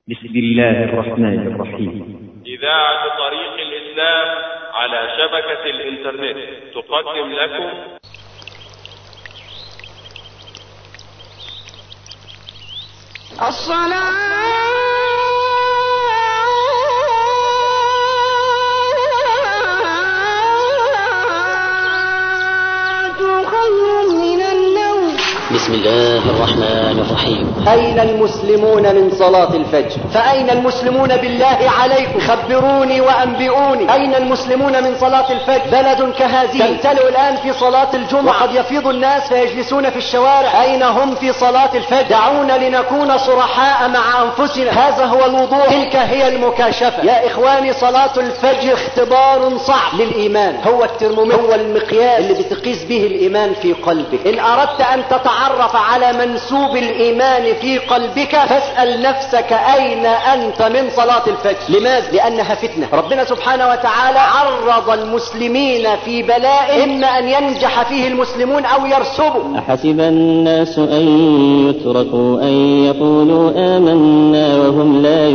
بسم الله الرحمن الرحيم إذاعة طريق الإسلام على شبكة الإنترنت تقدم لكم الصلاة خير من النوم بسم الله الرحمن الرحيم أين المسلمون من صلاة الفجر فأين المسلمون بالله عليكم خبروني وأنبئوني أين المسلمون من صلاة الفجر بلد كهذه تمتلئ الآن في صلاة الجمعة وقد يفيض الناس فيجلسون في الشوارع أين هم في صلاة الفجر دعونا لنكون صرحاء مع أنفسنا هذا هو الوضوح تلك هي المكاشفة يا إخواني صلاة الفجر اختبار صعب للإيمان هو الترمومتر هو المقياس اللي بتقيس به الإيمان في قلبك إن أردت أن تتعرف على منسوب الإيمان في قلبك فاسأل نفسك أين أنت من صلاة الفجر لماذا؟ لأنها فتنة ربنا سبحانه وتعالى عرض المسلمين في بلاء إما أن ينجح فيه المسلمون أو يرسبوا أحسب الناس أن يتركوا أن يقولوا آمنا وهم لا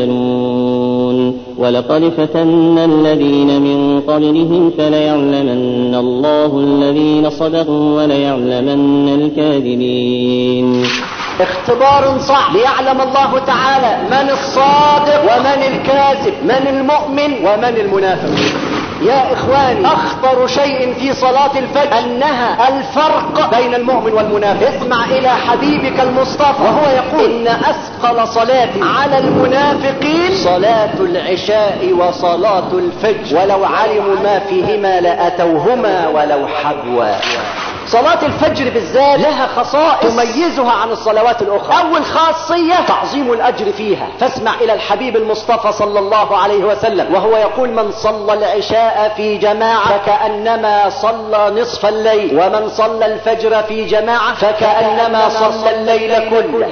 يفتنون ولقد فتنا الذين من قبلهم فليعلمن الله الذين صدقوا وليعلمن الكاذبين اختبار صعب ليعلم الله تعالى من الصادق ومن الكاذب من المؤمن ومن المنافق يا إخواني أخطر شيء في صلاة الفجر أنها الفرق بين المؤمن والمنافق اسمع إلى حبيبك المصطفى وهو يقول إن أثقل صلاة على المنافقين صلاة العشاء وصلاة الفجر ولو علموا ما فيهما لأتوهما ولو حبوا صلاة الفجر بالذات لها خصائص تميزها عن الصلوات الأخرى أول خاصية تعظيم الأجر فيها فاسمع إلى الحبيب المصطفى صلى الله عليه وسلم وهو يقول من صلى العشاء في جماعة فكأنما صلى نصف الليل ومن صلى الفجر في جماعة فكأنما صلى الليل كله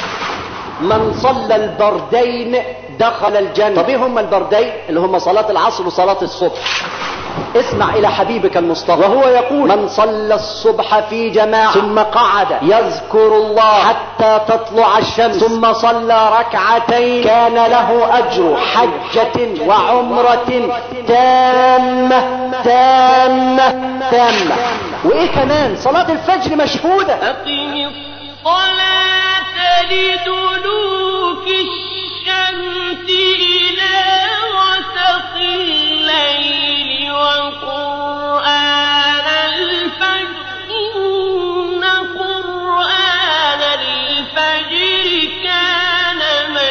من صلى البردين دخل الجنة طب ايه هم البردين اللي هم صلاة العصر وصلاة الصبح اسمع الى حبيبك المصطفى وهو يقول من صلى الصبح في جماعة ثم قعد يذكر الله حتى تطلع الشمس ثم صلى ركعتين كان له اجر حجة وعمرة تامة تامة تامة وايه كمان صلاة الفجر مشهودة أقم الصلاة لدلوك الشمس إلى غسق الليل وقرآن الفجر إن قرآن الفجر كان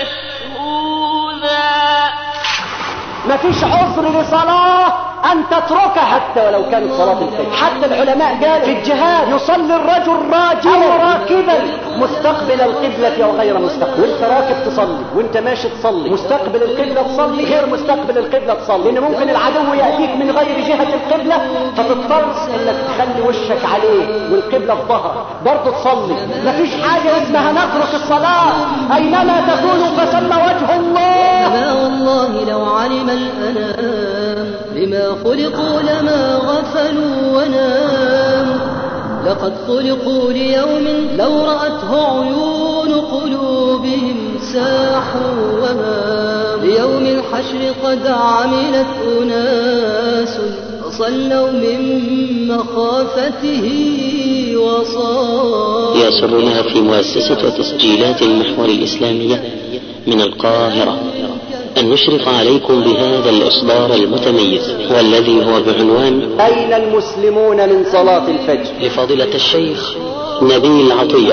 مشهودا مفيش عذر لصلاة أن تتركها حتى ولو كانت صلاة الفجر حتى العلماء قالوا في الجهاد يصلي الرجل راجلا أو راكبا مستقبل القبلة أو غير مستقبل وانت راكب تصلي وانت ماشي تصلي مستقبل القبلة تصلي غير مستقبل القبلة تصلي لأن ممكن العدو يأتيك من غير جهة القبلة فتضطر انك تخلي وشك عليه والقبلة في ظهرك برضه تصلي مفيش حاجة اسمها نترك الصلاة أينما تكونوا فثم وجه الله أما والله لو علم الأنام بما خلقوا لما غفلوا ونام لقد خلقوا ليوم لو رأته عيون قلوبهم ساحوا وهام ليوم الحشر قد عملت أناس صلوا من مخافته وصاروا يسرنا في مؤسسة وتسجيلات المحور الإسلامية من القاهرة أن نشرق عليكم بهذا الإصدار المتميز والذي هو بعنوان أين المسلمون من صلاة الفجر لفضيلة الشيخ نبيل عطية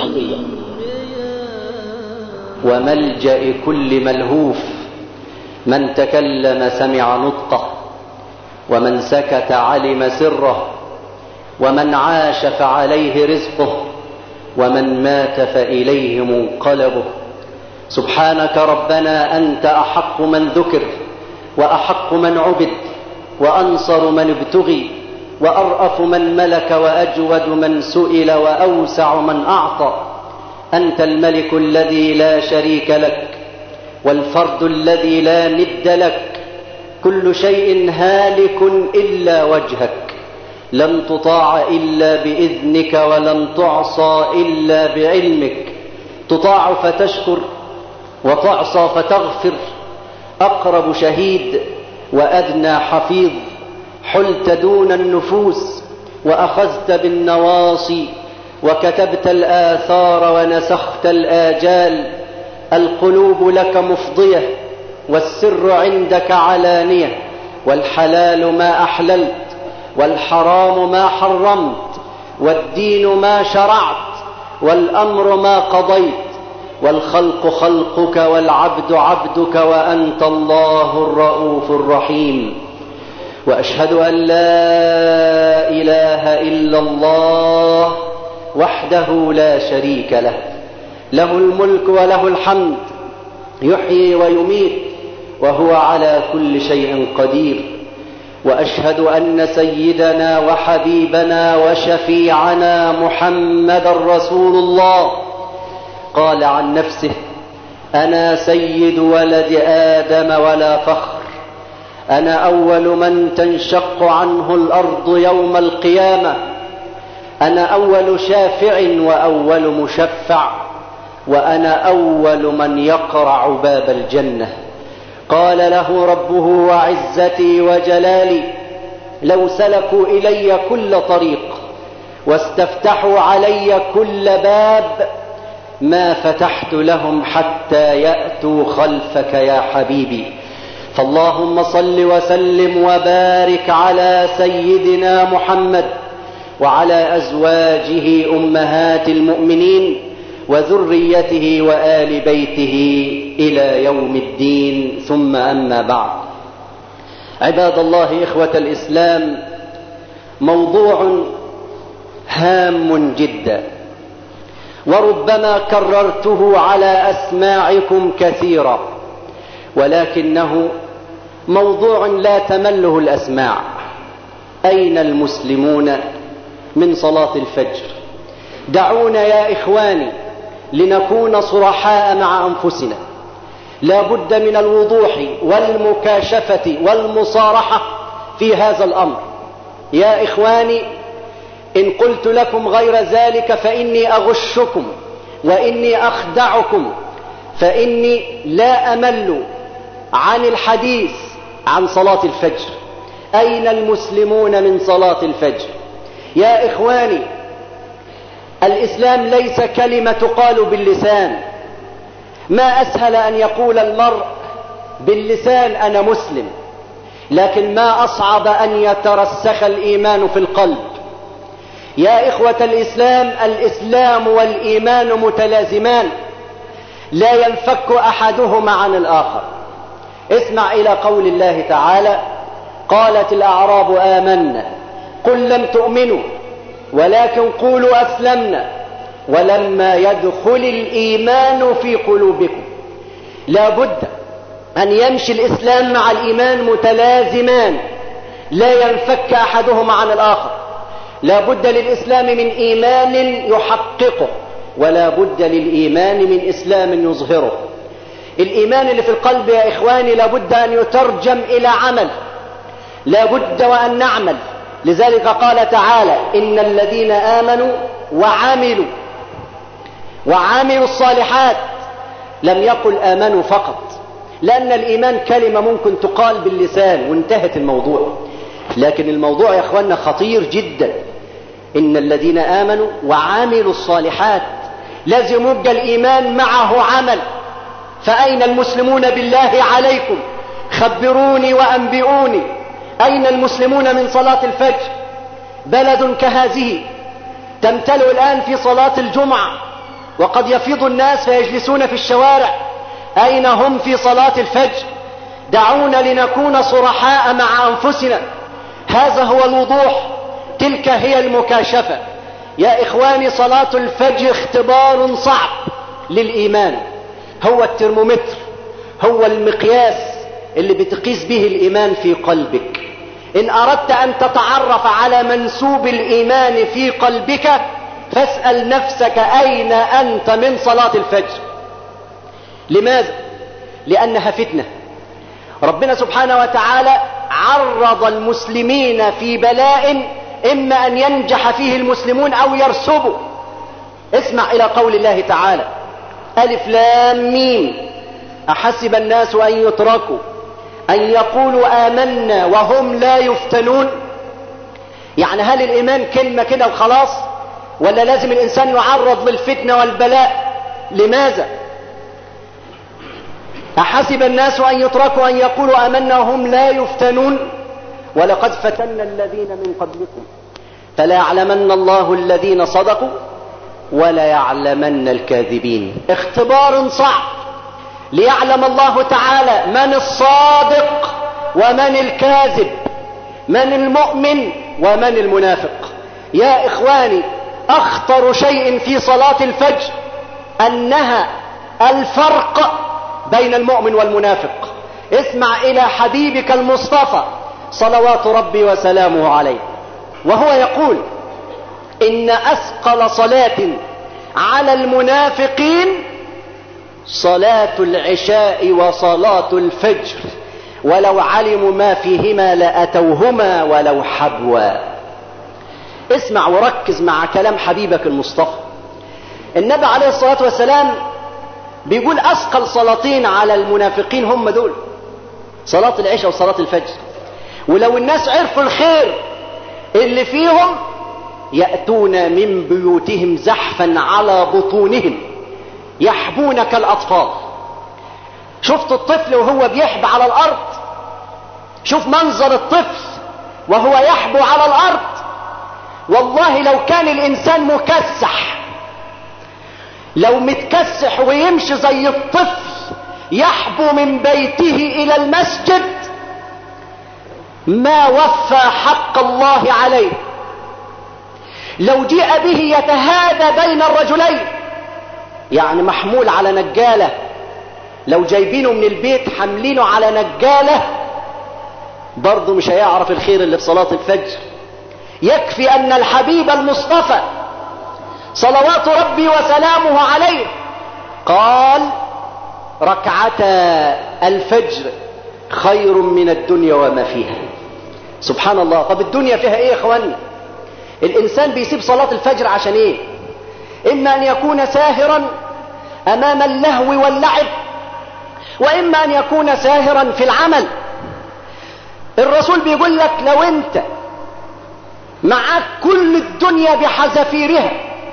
وملجأ كل ملهوف من تكلم سمع نطقه ومن سكت علم سره ومن عاش فعليه رزقه ومن مات فإليه منقلبه سبحانك ربنا أنت أحق من ذكر وأحق من عبد وأنصر من ابتغي وأرأف من ملك وأجود من سئل وأوسع من أعطى أنت الملك الذي لا شريك لك والفرد الذي لا ند لك كل شيء هالك إلا وجهك لن تطاع إلا بإذنك ولن تعصى إلا بعلمك تطاع فتشكر وتعصى فتغفر أقرب شهيد وأدنى حفيظ حلت دون النفوس وأخذت بالنواصي وكتبت الآثار ونسخت الآجال القلوب لك مفضية والسر عندك علانية والحلال ما أحللت والحرام ما حرمت والدين ما شرعت والأمر ما قضيت والخلق خلقك والعبد عبدك وأنت الله الرؤوف الرحيم وأشهد أن لا إله إلا الله وحده لا شريك له له الملك وله الحمد يحيي ويميت وهو على كل شيء قدير واشهد ان سيدنا وحبيبنا وشفيعنا محمدا رسول الله قال عن نفسه انا سيد ولد ادم ولا فخر انا اول من تنشق عنه الارض يوم القيامه انا اول شافع واول مشفع وانا اول من يقرع باب الجنه قال له ربه وعزتي وجلالي لو سلكوا الي كل طريق واستفتحوا علي كل باب ما فتحت لهم حتى ياتوا خلفك يا حبيبي فاللهم صل وسلم وبارك على سيدنا محمد وعلى ازواجه امهات المؤمنين وذريته وآل بيته إلى يوم الدين ثم أما بعد عباد الله إخوة الإسلام موضوع هام جدا وربما كررته على أسماعكم كثيرا ولكنه موضوع لا تمله الأسماع أين المسلمون من صلاة الفجر دعونا يا إخواني لنكون صرحاء مع أنفسنا لا بد من الوضوح والمكاشفة والمصارحة في هذا الأمر يا إخواني إن قلت لكم غير ذلك فإني أغشكم وإني أخدعكم فإني لا أمل عن الحديث عن صلاة الفجر أين المسلمون من صلاة الفجر يا إخواني الإسلام ليس كلمة تقال باللسان ما أسهل أن يقول المرء باللسان أنا مسلم لكن ما أصعب أن يترسخ الإيمان في القلب يا إخوة الإسلام الإسلام والإيمان متلازمان لا ينفك أحدهما عن الآخر اسمع إلى قول الله تعالى قالت الأعراب آمنا قل لم تؤمنوا ولكن قولوا أسلمنا ولما يدخل الإيمان في قلوبكم لا بد أن يمشي الإسلام مع الإيمان متلازمان لا ينفك أحدهما عن الآخر لا بد للإسلام من إيمان يحققه ولا بد للإيمان من إسلام يظهره الإيمان اللي في القلب يا إخواني لا بد أن يترجم إلى عمل لا بد وأن نعمل لذلك قال تعالى إن الذين آمنوا وعملوا وعملوا الصالحات لم يقل آمنوا فقط لأن الإيمان كلمة ممكن تقال باللسان وانتهت الموضوع لكن الموضوع يا أخوانا خطير جدا إن الذين آمنوا وعملوا الصالحات لازم يبقى الإيمان معه عمل فأين المسلمون بالله عليكم خبروني وأنبئوني أين المسلمون من صلاة الفجر بلد كهذه تمتلئ الآن في صلاة الجمعة وقد يفيض الناس فيجلسون في الشوارع أين هم في صلاة الفجر دعونا لنكون صرحاء مع أنفسنا هذا هو الوضوح تلك هي المكاشفة يا إخواني صلاة الفجر اختبار صعب للإيمان هو الترمومتر هو المقياس اللي بتقيس به الإيمان في قلبك إن أردت أن تتعرف على منسوب الإيمان في قلبك فاسأل نفسك أين أنت من صلاة الفجر لماذا؟ لأنها فتنة ربنا سبحانه وتعالى عرض المسلمين في بلاء إما أن ينجح فيه المسلمون أو يرسبوا اسمع إلى قول الله تعالى ألف لام ميم أحسب الناس أن يتركوا أن يقولوا آمنا وهم لا يفتنون يعني هل الإيمان كلمة كده وخلاص ولا لازم الإنسان يعرض للفتنة والبلاء لماذا أحسب الناس أن يتركوا أن يقولوا آمنا وهم لا يفتنون ولقد فتنا الذين من قبلكم فلا يعلمن الله الذين صدقوا ولا يعلمن الكاذبين اختبار صعب ليعلم الله تعالى من الصادق ومن الكاذب من المؤمن ومن المنافق يا إخواني أخطر شيء في صلاة الفجر أنها الفرق بين المؤمن والمنافق اسمع إلى حبيبك المصطفى صلوات ربي وسلامه عليه وهو يقول إن أثقل صلاة على المنافقين صلاة العشاء وصلاة الفجر ولو علموا ما فيهما لأتوهما ولو حبوا اسمع وركز مع كلام حبيبك المصطفى النبي عليه الصلاة والسلام بيقول أثقل صلاتين على المنافقين هم دول صلاة العشاء وصلاة الفجر ولو الناس عرفوا الخير اللي فيهم يأتون من بيوتهم زحفا على بطونهم يحبون كالأطفال شفت الطفل وهو بيحب على الأرض شوف منظر الطفل وهو يحبو على الأرض والله لو كان الإنسان مكسح لو متكسح ويمشي زي الطفل يحبو من بيته إلى المسجد ما وفى حق الله عليه لو جيء به يتهادى بين الرجلين يعني محمول على نجالة لو جايبينه من البيت حاملينه على نجالة برضه مش هيعرف الخير اللي في صلاة الفجر يكفي أن الحبيب المصطفى صلوات ربي وسلامه عليه قال ركعتا الفجر خير من الدنيا وما فيها سبحان الله طب الدنيا فيها ايه يا اخوانا الانسان بيسيب صلاة الفجر عشان ايه اما ان يكون ساهرا امام اللهو واللعب واما ان يكون ساهرا في العمل الرسول بيقول لك لو انت معاك كل الدنيا بحذافيرها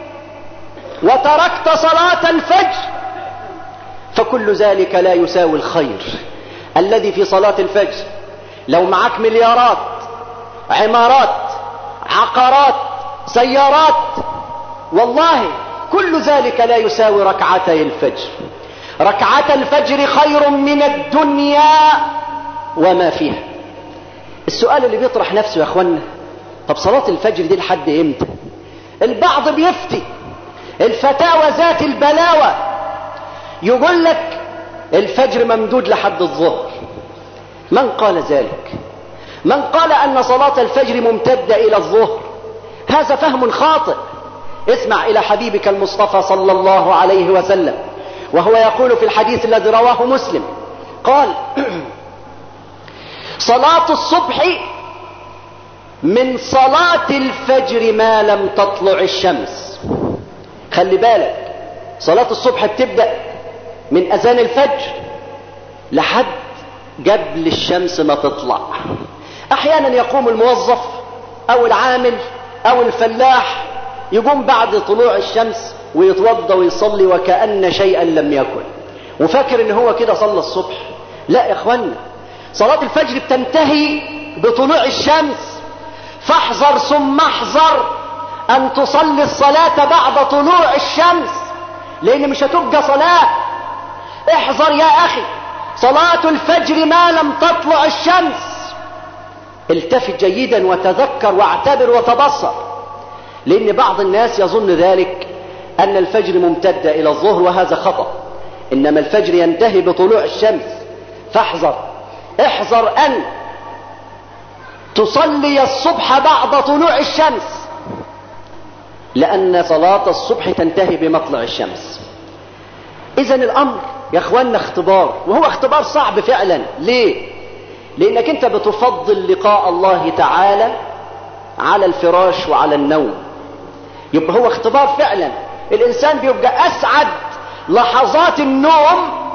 وتركت صلاة الفجر فكل ذلك لا يساوي الخير الذي في صلاة الفجر لو معاك مليارات عمارات عقارات سيارات والله كل ذلك لا يساوي ركعتي الفجر ركعة الفجر خير من الدنيا وما فيها السؤال اللي بيطرح نفسه يا اخوانا طب صلاة الفجر دي لحد امتى البعض بيفتي الفتاوى ذات البلاوة يقول لك الفجر ممدود لحد الظهر من قال ذلك من قال ان صلاة الفجر ممتدة الى الظهر هذا فهم خاطئ اسمع الى حبيبك المصطفى صلى الله عليه وسلم وهو يقول في الحديث الذي رواه مسلم قال صلاة الصبح من صلاة الفجر ما لم تطلع الشمس خلي بالك صلاة الصبح بتبدأ من أذان الفجر لحد قبل الشمس ما تطلع أحيانا يقوم الموظف أو العامل أو الفلاح يقوم بعد طلوع الشمس ويتوضى ويصلي وكأن شيئا لم يكن وفاكر ان هو كده صلى الصبح لا يا اخوانا صلاة الفجر بتنتهي بطلوع الشمس فاحذر ثم احذر ان تصلي الصلاة بعد طلوع الشمس لان مش هتبقى صلاة احذر يا اخي صلاة الفجر ما لم تطلع الشمس التفت جيدا وتذكر واعتبر وتبصر لان بعض الناس يظن ذلك ان الفجر ممتد الى الظهر وهذا خطأ انما الفجر ينتهي بطلوع الشمس فاحذر احذر ان تصلي الصبح بعد طلوع الشمس لان صلاة الصبح تنتهي بمطلع الشمس اذا الامر يا اخواننا اختبار وهو اختبار صعب فعلا ليه لانك انت بتفضل لقاء الله تعالى على الفراش وعلى النوم يبقى هو اختبار فعلا الانسان بيبقى اسعد لحظات النوم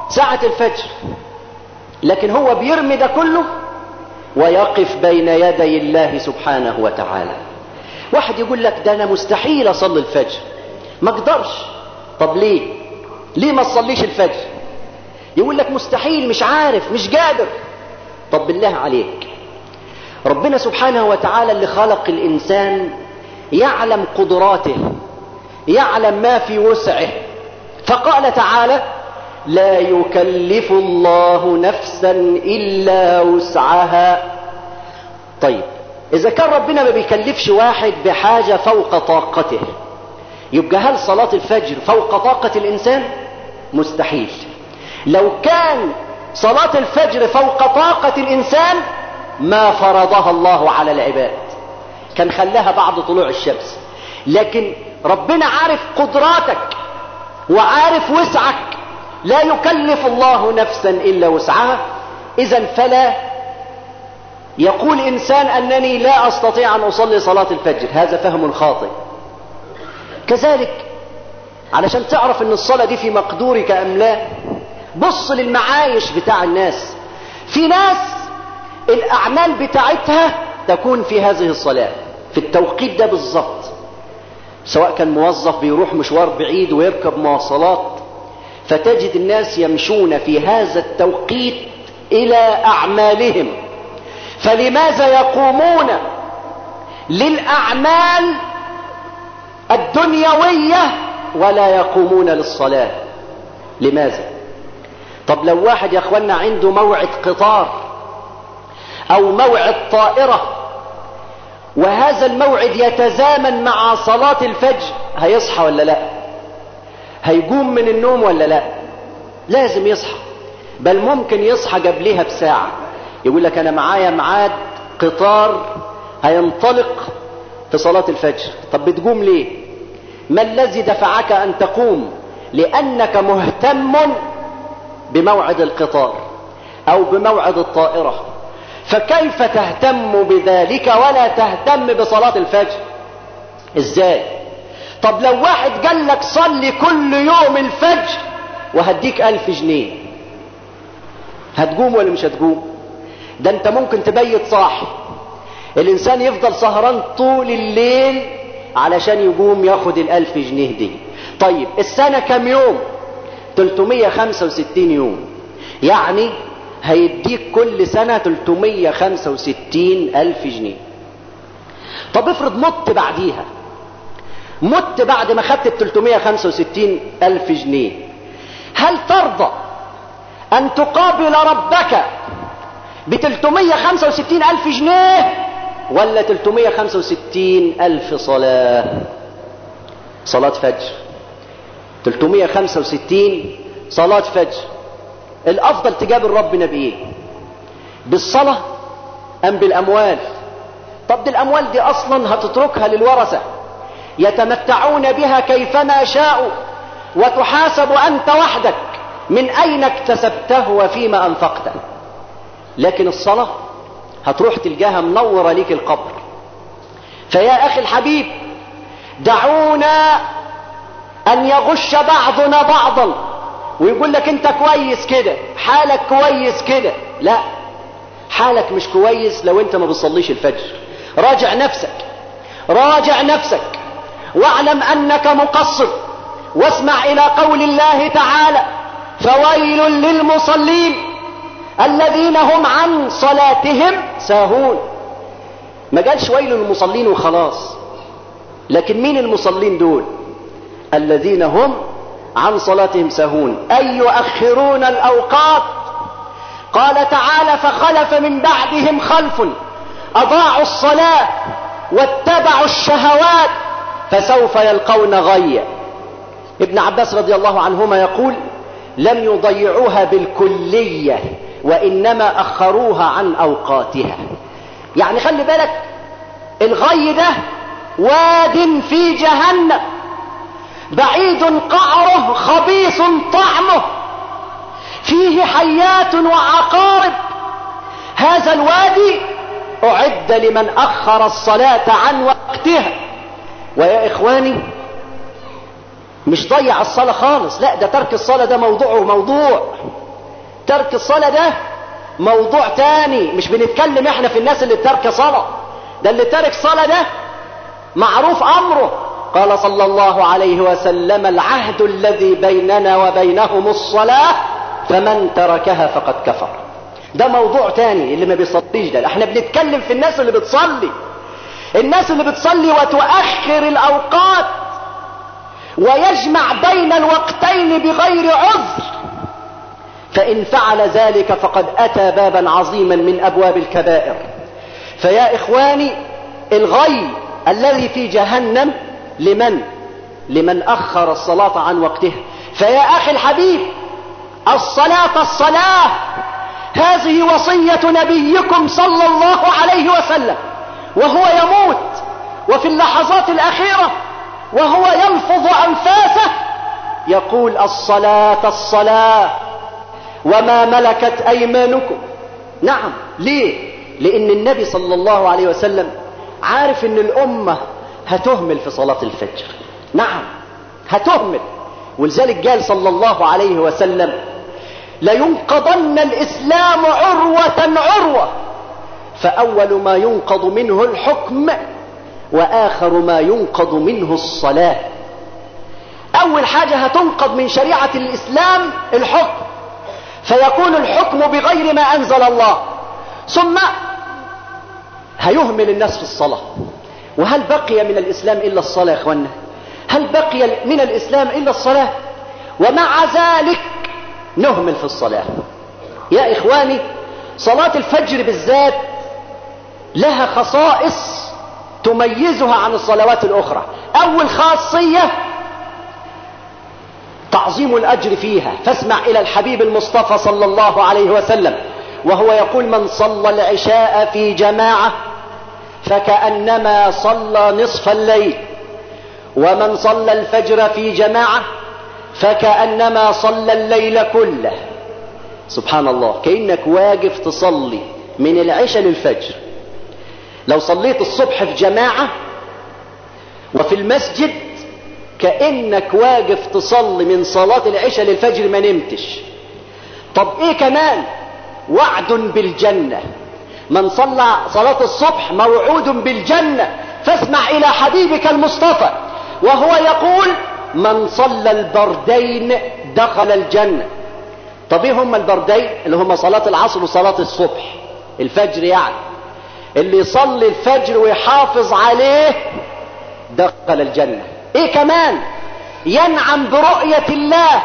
ساعة الفجر لكن هو بيرمي ده كله ويقف بين يدي الله سبحانه وتعالى واحد يقول لك ده انا مستحيل اصلي الفجر ما اقدرش طب ليه ليه ما تصليش الفجر يقول لك مستحيل مش عارف مش قادر طب بالله عليك ربنا سبحانه وتعالى اللي خلق الانسان يعلم قدراته يعلم ما في وسعه فقال تعالى لا يكلف الله نفسا الا وسعها طيب اذا كان ربنا ما بيكلفش واحد بحاجه فوق طاقته يبقى هل صلاه الفجر فوق طاقه الانسان مستحيل لو كان صلاه الفجر فوق طاقه الانسان ما فرضها الله على العباد كان خلاها بعد طلوع الشمس لكن ربنا عارف قدراتك وعارف وسعك لا يكلف الله نفسا الا وسعها اذا فلا يقول انسان انني لا استطيع ان اصلي صلاه الفجر هذا فهم خاطئ كذلك علشان تعرف ان الصلاه دي في مقدورك ام لا بص للمعايش بتاع الناس في ناس الاعمال بتاعتها تكون في هذه الصلاه في التوقيت ده بالظبط سواء كان موظف بيروح مشوار بعيد ويركب مواصلات فتجد الناس يمشون في هذا التوقيت الى اعمالهم فلماذا يقومون للاعمال الدنيويه ولا يقومون للصلاه لماذا طب لو واحد يا اخوانا عنده موعد قطار او موعد طائره وهذا الموعد يتزامن مع صلاه الفجر هيصحى ولا لا هيقوم من النوم ولا لا لازم يصحى بل ممكن يصحى قبلها بساعة يقول لك أنا معايا ميعاد قطار هينطلق في صلاة الفجر طب بتقوم ليه ما الذي دفعك أن تقوم لأنك مهتم بموعد القطار أو بموعد الطائرة فكيف تهتم بذلك ولا تهتم بصلاة الفجر ازاي طب لو واحد قال لك صلي كل يوم الفجر وهديك ألف جنيه هتقوم ولا مش هتقوم ده انت ممكن تبيت صاحي الانسان يفضل سهران طول الليل علشان يقوم ياخد الألف جنيه دي طيب السنة كم يوم 365 يوم يعني هيديك كل سنة 365 ألف جنيه طب افرض مت بعديها مت بعد ما خدت ال 365 ألف جنيه هل ترضى أن تقابل ربك ب 365 ألف جنيه ولا 365 ألف صلاة صلاة فجر 365 صلاة فجر الأفضل تقابل ربنا بإيه بالصلاة أم بالأموال طب دي الأموال دي أصلا هتتركها للورثة يتمتعون بها كيفما شاءوا وتحاسب أنت وحدك من أين اكتسبته وفيما أنفقته لكن الصلاة هتروح تلقاها منورة ليك القبر فيا أخي الحبيب دعونا أن يغش بعضنا بعضا ويقول لك أنت كويس كده حالك كويس كده لا حالك مش كويس لو أنت ما بتصليش الفجر راجع نفسك راجع نفسك واعلم أنك مقصر واسمع إلى قول الله تعالى فويل للمصلين الذين هم عن صلاتهم ساهون ما قالش ويل للمصلين وخلاص لكن مين المصلين دول الذين هم عن صلاتهم ساهون أي يؤخرون الأوقات قال تعالى فخلف من بعدهم خلف أضاعوا الصلاة واتبعوا الشهوات فسوف يلقون غيا ابن عباس رضي الله عنهما يقول لم يضيعوها بالكلية وإنما أخروها عن أوقاتها يعني خلي بالك الغي ده واد في جهنم بعيد قعره خبيث طعمه فيه حيات وعقارب هذا الوادي أعد لمن أخر الصلاة عن وقتها ويا إخواني مش ضيع الصلاة خالص لا ده ترك الصلاة ده موضوعه موضوع ترك الصلاة ده موضوع تاني مش بنتكلم احنا في الناس اللي ترك صلاة ده اللي ترك صلاة ده معروف امره قال صلى الله عليه وسلم العهد الذي بيننا وبينهم الصلاة فمن تركها فقد كفر ده موضوع تاني اللي ما بيصليش ده احنا بنتكلم في الناس اللي بتصلي الناس اللي بتصلي وتؤخر الاوقات ويجمع بين الوقتين بغير عذر فان فعل ذلك فقد اتى بابا عظيما من ابواب الكبائر فيا اخواني الغي الذي في جهنم لمن لمن اخر الصلاه عن وقتها فيا اخي الحبيب الصلاه الصلاه هذه وصيه نبيكم صلى الله عليه وسلم وهو يموت وفي اللحظات الاخيره وهو يلفظ انفاسه يقول الصلاه الصلاه وما ملكت ايمانكم نعم ليه لان النبي صلى الله عليه وسلم عارف ان الامه هتهمل في صلاه الفجر نعم هتهمل ولذلك قال صلى الله عليه وسلم لينقضن الاسلام عروه عروه فاول ما ينقض منه الحكم واخر ما ينقض منه الصلاه اول حاجه هتنقض من شريعه الاسلام الحكم فيكون الحكم بغير ما انزل الله ثم هيهمل الناس في الصلاه وهل بقي من الاسلام الا الصلاه يا اخوانا هل بقي من الاسلام الا الصلاه ومع ذلك نهمل في الصلاه يا اخواني صلاه الفجر بالذات لها خصائص تميزها عن الصلوات الاخرى اول خاصيه تعظيم الاجر فيها فاسمع الى الحبيب المصطفى صلى الله عليه وسلم وهو يقول من صلى العشاء في جماعه فكانما صلى نصف الليل ومن صلى الفجر في جماعه فكانما صلى الليل كله سبحان الله كانك واقف تصلي من العشاء للفجر لو صليت الصبح في جماعه وفي المسجد كانك واقف تصلي من صلاه العشاء للفجر ما نمتش طب ايه كمان وعد بالجنه من صلى صلاه الصبح موعود بالجنه فاسمع الى حبيبك المصطفى وهو يقول من صلى البردين دخل الجنه طب ايه هم البردين اللي هم صلاه العصر وصلاه الصبح الفجر يعني اللي يصلي الفجر ويحافظ عليه دخل الجنه ايه كمان ينعم برؤية الله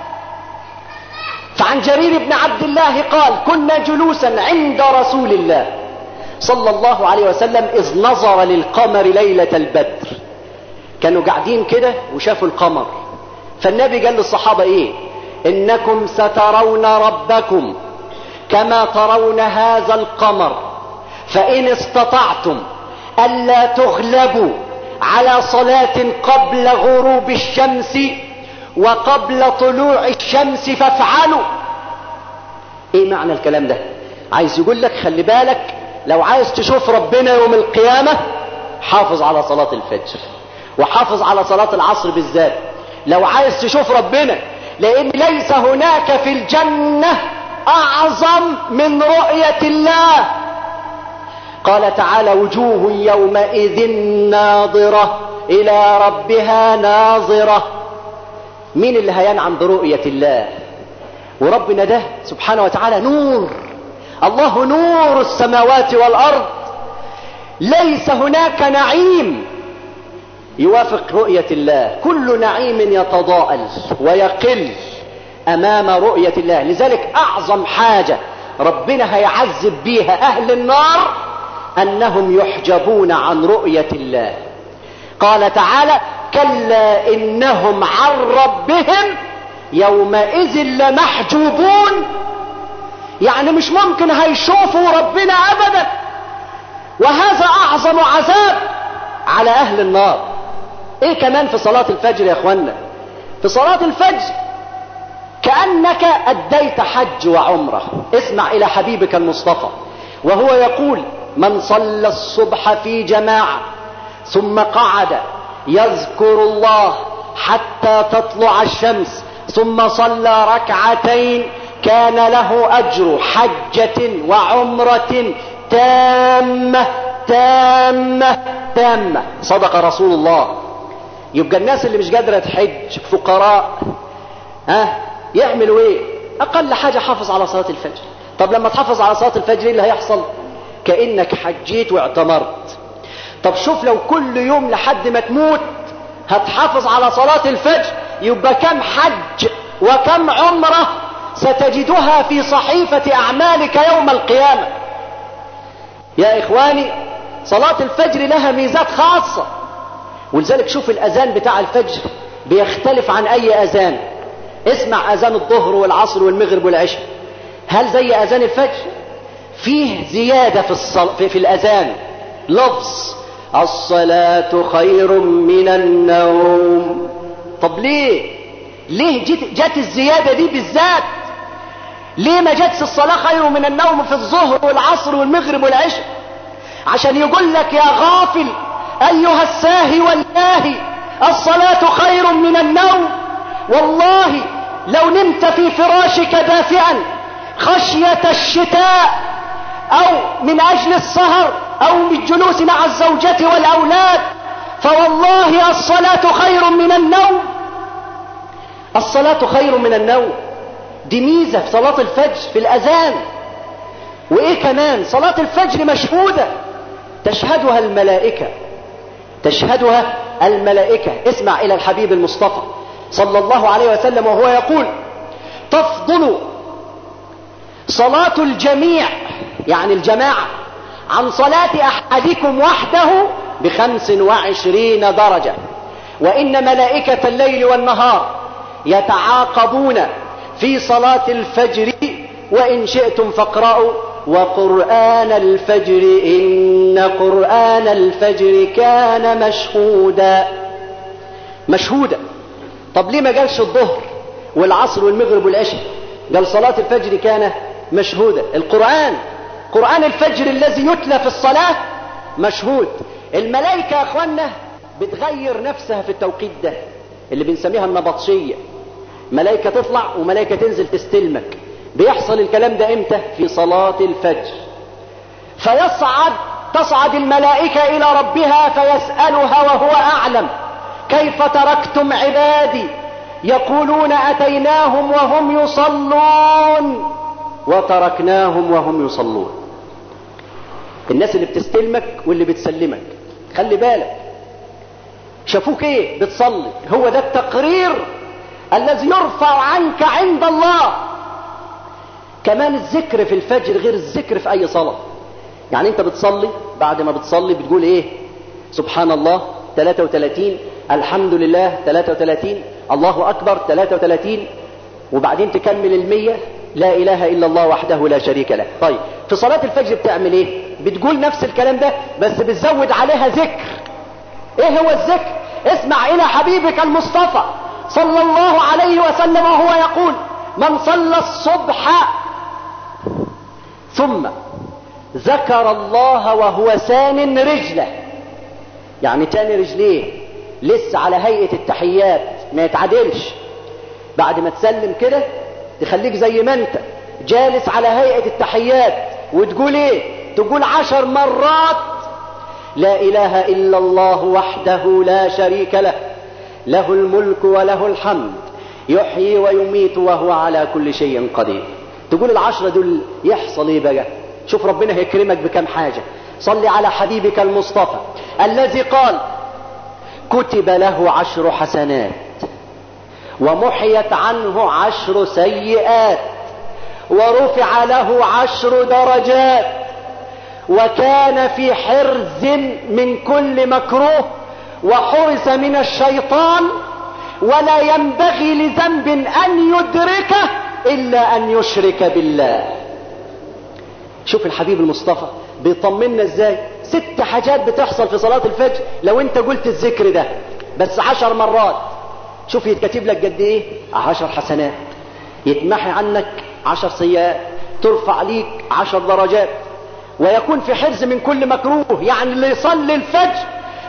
فعن جرير بن عبد الله قال كنا جلوسا عند رسول الله صلى الله عليه وسلم إذ نظر للقمر ليلة البدر كانوا قاعدين كده وشافوا القمر فالنبي قال للصحابة ايه انكم سترون ربكم كما ترون هذا القمر فان استطعتم الا تغلبوا على صلاة قبل غروب الشمس وقبل طلوع الشمس فافعلوا ايه معنى الكلام ده عايز يقول لك خلي بالك لو عايز تشوف ربنا يوم القيامة حافظ على صلاة الفجر وحافظ على صلاة العصر بالذات لو عايز تشوف ربنا لان ليس هناك في الجنة اعظم من رؤية الله قال تعالى وجوه يومئذ ناظرة إلى ربها ناظرة مين اللي هينعم برؤية الله وربنا ده سبحانه وتعالى نور الله نور السماوات والأرض ليس هناك نعيم يوافق رؤية الله كل نعيم يتضاءل ويقل أمام رؤية الله لذلك أعظم حاجة ربنا هيعذب بيها أهل النار انهم يحجبون عن رؤيه الله قال تعالى كلا انهم عن ربهم يومئذ لمحجوبون يعني مش ممكن هيشوفوا ربنا ابدا وهذا اعظم عذاب على اهل النار ايه كمان في صلاه الفجر يا اخوانا في صلاه الفجر كانك اديت حج وعمره اسمع الى حبيبك المصطفى وهو يقول من صلى الصبح في جماعة ثم قعد يذكر الله حتى تطلع الشمس ثم صلى ركعتين كان له أجر حجة وعمرة تامة تامة تامة صدق رسول الله يبقى الناس اللي مش قادرة تحج فقراء ها يعملوا ايه اقل حاجة حافظ على صلاة الفجر طب لما تحافظ على صلاة الفجر ايه اللي هيحصل كأنك حجيت واعتمرت طب شوف لو كل يوم لحد ما تموت هتحافظ على صلاة الفجر يبقى كم حج وكم عمرة ستجدها في صحيفة أعمالك يوم القيامة يا إخواني صلاة الفجر لها ميزات خاصة ولذلك شوف الأذان بتاع الفجر بيختلف عن أي أذان اسمع أذان الظهر والعصر والمغرب والعشاء هل زي أذان الفجر فيه زيادة في, الصل... في, في الأذان لفظ الصلاة خير من النوم طب ليه ليه جت, جت الزيادة دي بالذات ليه ما جتش الصلاة خير من النوم في الظهر والعصر والمغرب والعشاء عشان يقول لك يا غافل أيها الساهي واللاهي الصلاة خير من النوم والله لو نمت في فراشك دافئا خشية الشتاء أو من أجل السهر أو بالجلوس مع الزوجة والأولاد فوالله الصلاة خير من النوم الصلاة خير من النوم دي ميزة في صلاة الفجر في الأذان وإيه كمان صلاة الفجر مشهودة تشهدها الملائكة تشهدها الملائكة اسمع إلى الحبيب المصطفى صلى الله عليه وسلم وهو يقول تفضل صلاة الجميع يعني الجماعة عن صلاة أحدكم وحده بخمس وعشرين درجة وإن ملائكة الليل والنهار يتعاقبون في صلاة الفجر وإن شئتم فاقرأوا وقرآن الفجر إن قرآن الفجر كان مشهودا مشهودا طب ليه ما قالش الظهر والعصر والمغرب والعشاء قال صلاة الفجر كان مشهودا القرآن قرآن الفجر الذي يتلى في الصلاة مشهود الملائكة يا أخوانا بتغير نفسها في التوقيت ده اللي بنسميها النبطشية ملائكة تطلع وملائكة تنزل تستلمك بيحصل الكلام ده امتى في صلاة الفجر فيصعد تصعد الملائكة إلى ربها فيسألها وهو أعلم كيف تركتم عبادي يقولون أتيناهم وهم يصلون وتركناهم وهم يصلون الناس اللي بتستلمك واللي بتسلمك خلي بالك شافوك ايه بتصلي هو ده التقرير الذي يرفع عنك عند الله كمان الذكر في الفجر غير الذكر في اي صلاة يعني انت بتصلي بعد ما بتصلي بتقول ايه سبحان الله 33 الحمد لله 33 الله اكبر 33 وبعدين تكمل المية لا اله الا الله وحده لا شريك له طيب في صلاة الفجر بتعمل ايه بتقول نفس الكلام ده بس بتزود عليها ذكر ايه هو الذكر اسمع الى حبيبك المصطفى صلى الله عليه وسلم وهو يقول من صلى الصبح ثم ذكر الله وهو سان رجله يعني تاني رجليه لسه على هيئة التحيات ما يتعدلش بعد ما تسلم كده تخليك زي ما انت جالس على هيئة التحيات وتقول ايه تقول عشر مرات لا اله الا الله وحده لا شريك له له الملك وله الحمد يحيي ويميت وهو على كل شيء قدير تقول العشرة دول يحصل ايه بقى شوف ربنا هيكرمك بكم حاجة صل على حبيبك المصطفى الذي قال كتب له عشر حسنات ومحيت عنه عشر سيئات ورفع له عشر درجات وكان في حرز من كل مكروه وحرس من الشيطان ولا ينبغي لذنب ان يدركه الا ان يشرك بالله شوف الحبيب المصطفى بيطمنا ازاي ست حاجات بتحصل في صلاة الفجر لو انت قلت الذكر ده بس عشر مرات شوف يتكتب لك قد ايه عشر حسنات يتمحي عنك عشر سيئات ترفع ليك عشر درجات ويكون في حرز من كل مكروه يعني اللي يصلي الفجر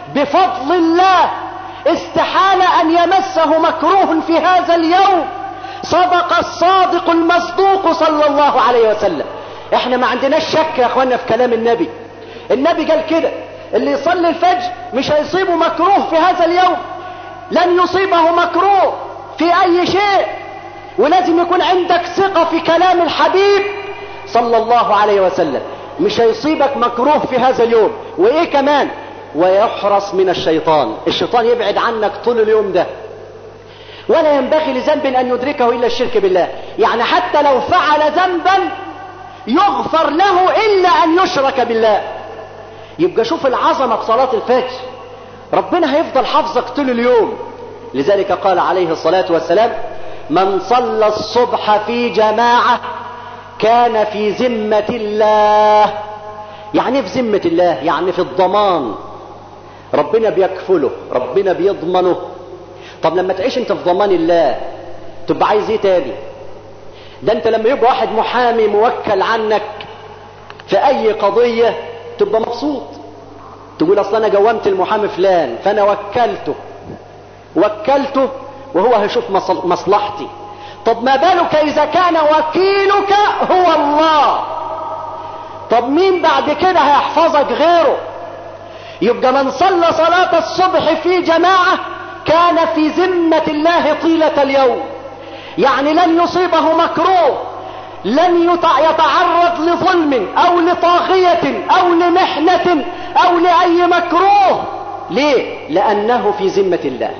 بفضل الله استحال ان يمسه مكروه في هذا اليوم صدق الصادق المصدوق صلى الله عليه وسلم احنا ما عندناش شك يا اخوانا في كلام النبي النبي قال كده اللي يصلي الفجر مش هيصيبه مكروه في هذا اليوم لن يصيبه مكروه في اي شيء ولازم يكون عندك ثقة في كلام الحبيب صلى الله عليه وسلم مش هيصيبك مكروه في هذا اليوم وايه كمان ويحرص من الشيطان الشيطان يبعد عنك طول اليوم ده ولا ينبغي لذنب ان يدركه الا الشرك بالله يعني حتى لو فعل ذنبا يغفر له الا ان يشرك بالله يبقى شوف العظمة في صلاة الفجر ربنا هيفضل حافظك طول اليوم لذلك قال عليه الصلاة والسلام من صلى الصبح في جماعة كان في ذمة الله يعني في ذمة الله يعني في الضمان ربنا بيكفله ربنا بيضمنه طب لما تعيش انت في ضمان الله تبقى عايز ايه تاني ده انت لما يبقى واحد محامي موكل عنك في اي قضية تبقى مبسوط تقول اصل انا جومت المحامي فلان فانا وكلته وكلته وهو هيشوف مصلحتي طب ما بالك اذا كان وكيلك هو الله طب مين بعد كده هيحفظك غيره يبقى من صلى صلاة الصبح في جماعة كان في ذمة الله طيلة اليوم يعني لن يصيبه مكروه لن يتعرض لظلم او لطاغية او لمحنة او لاي مكروه ليه لانه في ذمة الله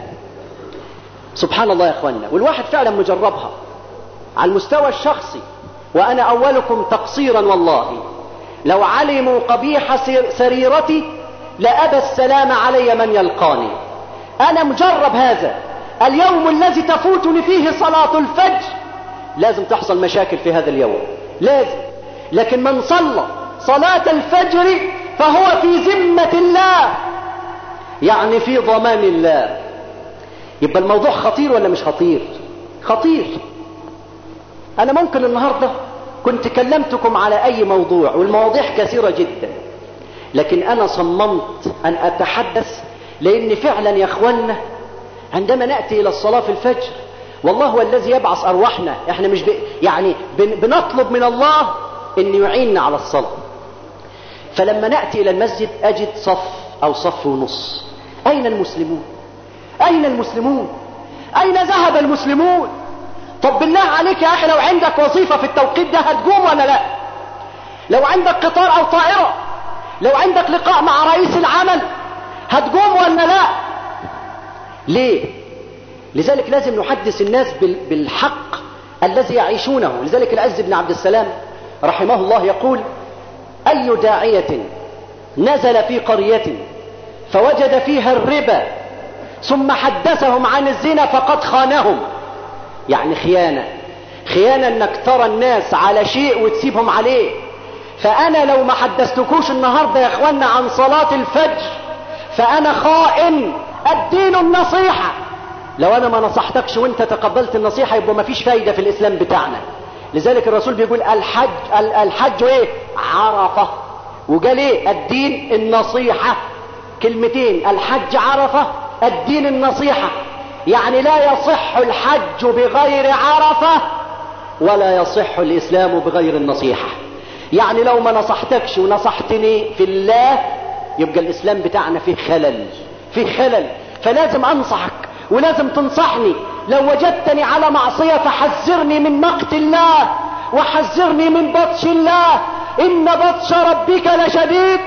سبحان الله يا اخوانا والواحد فعلا مجربها على المستوى الشخصي وانا اولكم تقصيرا والله لو علموا قبيح سريرتي لابى السلام علي من يلقاني انا مجرب هذا اليوم الذي تفوتني فيه صلاة الفجر لازم تحصل مشاكل في هذا اليوم لازم لكن من صلى صلاة الفجر فهو في ذمة الله يعني في ضمان الله يبقى الموضوع خطير ولا مش خطير خطير انا ممكن النهاردة كنت كلمتكم على اي موضوع والمواضيع كثيرة جدا لكن انا صممت ان اتحدث لان فعلا يا اخوانا عندما نأتي الى الصلاة في الفجر والله هو الذي يبعث ارواحنا احنا مش ب... يعني بن... بنطلب من الله ان يعيننا على الصلاة فلما نأتي الى المسجد اجد صف او صف ونص اين المسلمون اين المسلمون اين ذهب المسلمون طب بالله عليك يا اخي لو عندك وظيفة في التوقيت ده هتقوم ولا لا لو عندك قطار او طائرة لو عندك لقاء مع رئيس العمل هتقوم ولا لا ليه لذلك لازم نحدث الناس بالحق الذي يعيشونه لذلك العز بن عبد السلام رحمه الله يقول أي داعية نزل في قرية فوجد فيها الربا ثم حدثهم عن الزنا فقد خانهم يعني خيانة خيانة انك ترى الناس على شيء وتسيبهم عليه فانا لو ما حدثتكوش النهاردة يا اخوانا عن صلاة الفجر فانا خائن الدين النصيحة لو انا ما نصحتكش وانت تقبلت النصيحة يبقى ما فيش فايدة في الاسلام بتاعنا لذلك الرسول بيقول الحج الحج ايه عرفة وقال ايه الدين النصيحة كلمتين الحج عرفة الدين النصيحة يعني لا يصح الحج بغير عرفة ولا يصح الاسلام بغير النصيحة يعني لو ما نصحتكش ونصحتني في الله يبقى الاسلام بتاعنا فيه خلل فيه خلل فلازم انصحك ولازم تنصحني لو وجدتني على معصية فحذرني من مقت الله وحذرني من بطش الله ان بطش ربك لشديد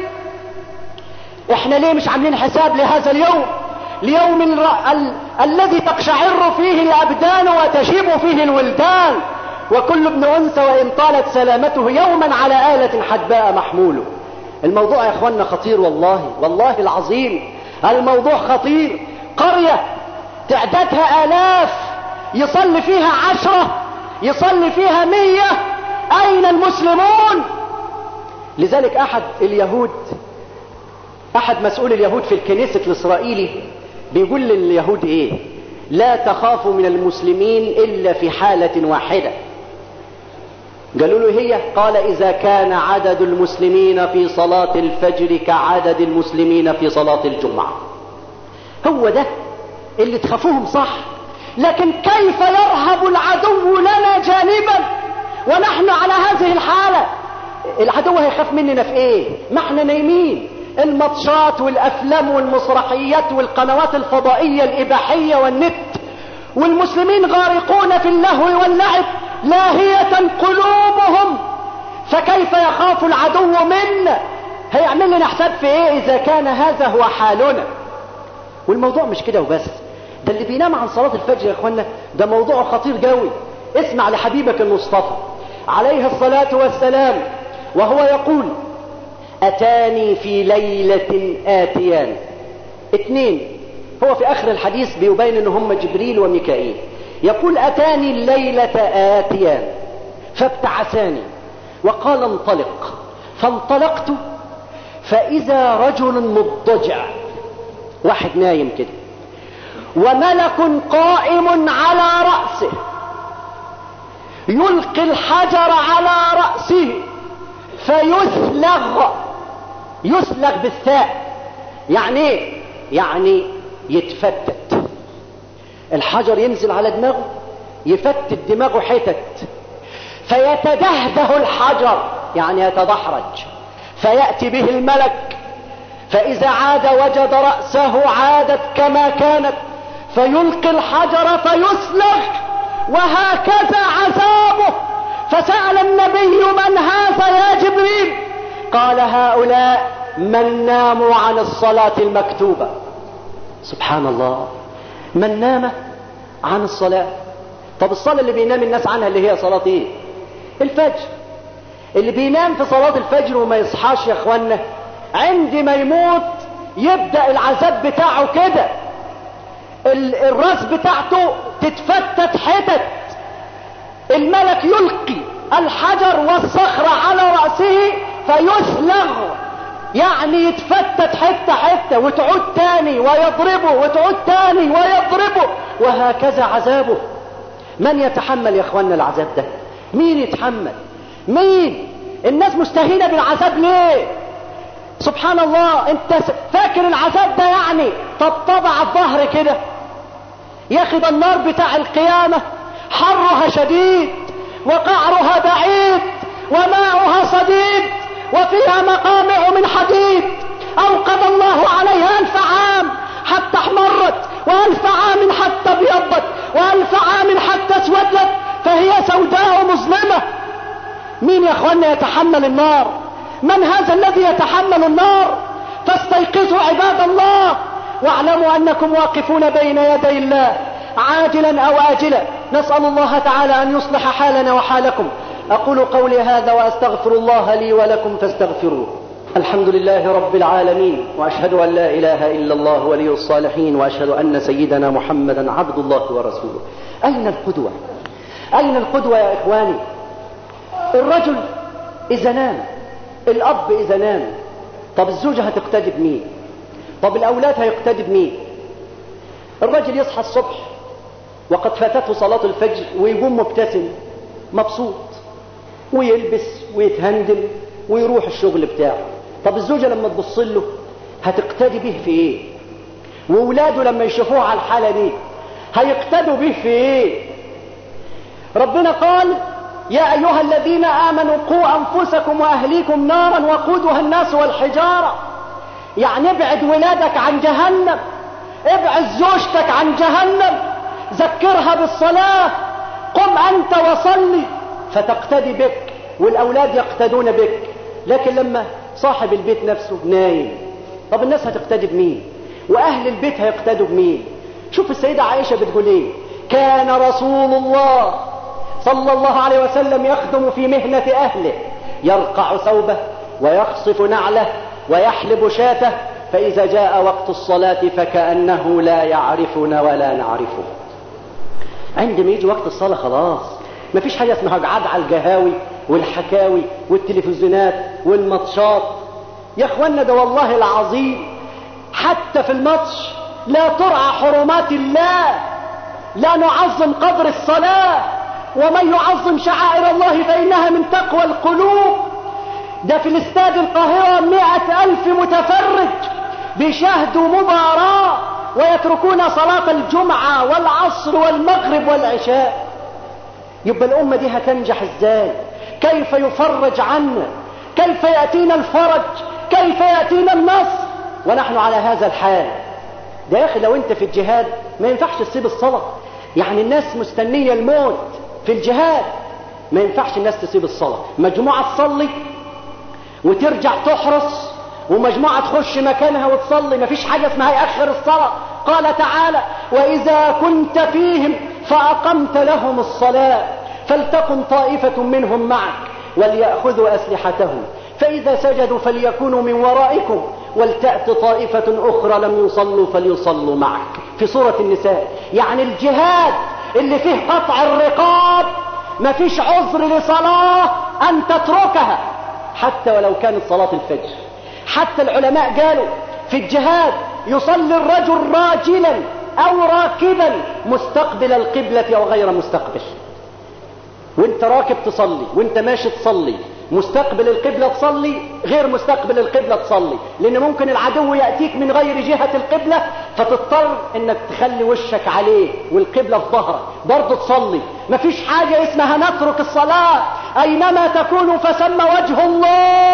احنا ليه مش عاملين حساب لهذا اليوم ليوم ال... ال... الذي تقشعر فيه الابدان وتشيب فيه الولدان وكل ابن انثى وان طالت سلامته يوما على آلة حدباء محموله الموضوع يا اخوانا خطير والله والله العظيم الموضوع خطير قرية تعدادها آلاف يصلي فيها عشرة يصلي فيها مية أين المسلمون لذلك أحد اليهود أحد مسؤول اليهود في الكنيسة الإسرائيلي بيقول لليهود إيه لا تخافوا من المسلمين إلا في حالة واحدة قالوا له هي قال إذا كان عدد المسلمين في صلاة الفجر كعدد المسلمين في صلاة الجمعة هو ده اللي تخافوهم صح لكن كيف يرهب العدو لنا جانبا ونحن على هذه الحالة العدو هيخاف مننا في ايه ما احنا نايمين الماتشات والافلام والمسرحيات والقنوات الفضائية الاباحية والنت والمسلمين غارقون في اللهو واللعب لاهية قلوبهم فكيف يخاف العدو منا هيعمل لنا حساب في ايه اذا كان هذا هو حالنا والموضوع مش كده وبس ده اللي بينام عن صلاة الفجر يا اخوانا ده موضوع خطير قوي اسمع لحبيبك المصطفى عليه الصلاة والسلام وهو يقول اتاني في ليلة اتيان اتنين هو في اخر الحديث بيبين ان هم جبريل وميكائيل يقول اتاني الليلة اتيان فابتعثاني وقال انطلق فانطلقت فاذا رجل مضطجع واحد نايم كده وملك قائم على رأسه يلقي الحجر على رأسه فيسلغ يسلغ بالثاء يعني ايه يعني يتفتت الحجر ينزل على دماغه يفتت دماغه حتت فيتدهده الحجر يعني يتدحرج فيأتي به الملك فإذا عاد وجد رأسه عادت كما كانت فيلقي الحجر فيسلغ وهكذا عذابه فسأل النبي من هذا يا جبريل قال هؤلاء من ناموا عن الصلاة المكتوبة سبحان الله من نام عن الصلاة طب الصلاة اللي بينام الناس عنها اللي هي صلاة ايه الفجر اللي بينام في صلاة الفجر وما يصحاش يا اخوانا عندما يموت يبدأ العذاب بتاعه كده الراس بتاعته تتفتت حتت الملك يلقي الحجر والصخرة على رأسه فيسلغ يعني يتفتت حتة حتة وتعود تاني ويضربه وتعود تاني ويضربه وهكذا عذابه من يتحمل يا اخوانا العذاب ده مين يتحمل مين الناس مستهينة بالعذاب ليه سبحان الله انت فاكر العذاب ده يعني طبطبة على الظهر كده يا اخي ده النار بتاع القيامة حرها شديد وقعرها بعيد وماؤها صديد وفيها مقامع من حديد اوقد الله عليها الف عام حتى احمرت والف عام حتى ابيضت والف عام حتى اسودت فهي سوداء مظلمة مين يا اخوانا يتحمل النار من هذا الذي يتحمل النار فاستيقظوا عباد الله واعلموا انكم واقفون بين يدي الله عاجلا او اجلا نسال الله تعالى ان يصلح حالنا وحالكم اقول قولي هذا واستغفر الله لي ولكم فاستغفروه الحمد لله رب العالمين واشهد ان لا اله الا الله ولي الصالحين واشهد ان سيدنا محمدا عبد الله ورسوله اين القدوه اين القدوه يا اخواني الرجل اذا نام الاب اذا نام طب الزوجه هتقتدي بمين طب الاولاد هيقتدي بمين الرجل يصحى الصبح وقد فاتته صلاة الفجر ويقوم مبتسم مبسوط ويلبس ويتهندم ويروح الشغل بتاعه طب الزوجة لما تبص له هتقتدي به في ايه وولاده لما يشوفوه على الحالة دي هيقتدوا به في ايه ربنا قال يا ايها الذين امنوا قوا انفسكم واهليكم نارا وقودها الناس والحجارة يعني ابعد ولادك عن جهنم ابعد زوجتك عن جهنم ذكرها بالصلاة قم أنت وصلي فتقتدي بك والأولاد يقتدون بك لكن لما صاحب البيت نفسه نايم طب الناس هتقتدي بمين وأهل البيت هيقتدوا بمين شوف السيدة عائشة بتقول ايه كان رسول الله صلى الله عليه وسلم يخدم في مهنة أهله يرقع ثوبه ويخصف نعله ويحلب شاته فإذا جاء وقت الصلاة فكأنه لا يعرفنا ولا نعرفه عندما يجي وقت الصلاة خلاص ما فيش حاجة اسمها قعد على القهاوي والحكاوي والتلفزيونات والماتشات يا اخوانا ده والله العظيم حتى في الماتش لا ترعى حرمات الله لا نعظم قدر الصلاة ومن يعظم شعائر الله فإنها من تقوى القلوب ده في الاستاد القاهرة مئة ألف متفرج بيشاهدوا مباراة ويتركون صلاة الجمعة والعصر والمغرب والعشاء يبقى الأمة دي هتنجح ازاي كيف يفرج عنا كيف يأتينا الفرج كيف يأتينا النصر ونحن على هذا الحال ده يا أخي لو أنت في الجهاد ما ينفعش تسيب الصلاة يعني الناس مستنية الموت في الجهاد ما ينفعش الناس تسيب الصلاة مجموعة تصلي وترجع تحرص ومجموعة تخش مكانها وتصلي ما فيش حاجة اسمها يأخر الصلاة قال تعالى وإذا كنت فيهم فأقمت لهم الصلاة فلتكن طائفة منهم معك وليأخذوا أسلحتهم فإذا سجدوا فليكونوا من ورائكم ولتأت طائفة أخرى لم يصلوا فليصلوا معك في سورة النساء يعني الجهاد اللي فيه قطع الرقاب ما فيش عذر لصلاة أن تتركها حتى ولو كانت صلاة الفجر حتى العلماء قالوا في الجهاد يصلي الرجل راجلا أو راكبا مستقبل القبلة أو غير مستقبل وانت راكب تصلي وانت ماشي تصلي مستقبل القبلة تصلي غير مستقبل القبلة تصلي لان ممكن العدو يأتيك من غير جهة القبلة فتضطر انك تخلي وشك عليه والقبلة في ظهرك برضه تصلي مفيش حاجة اسمها نترك الصلاة اينما تكونوا فسمى وجه الله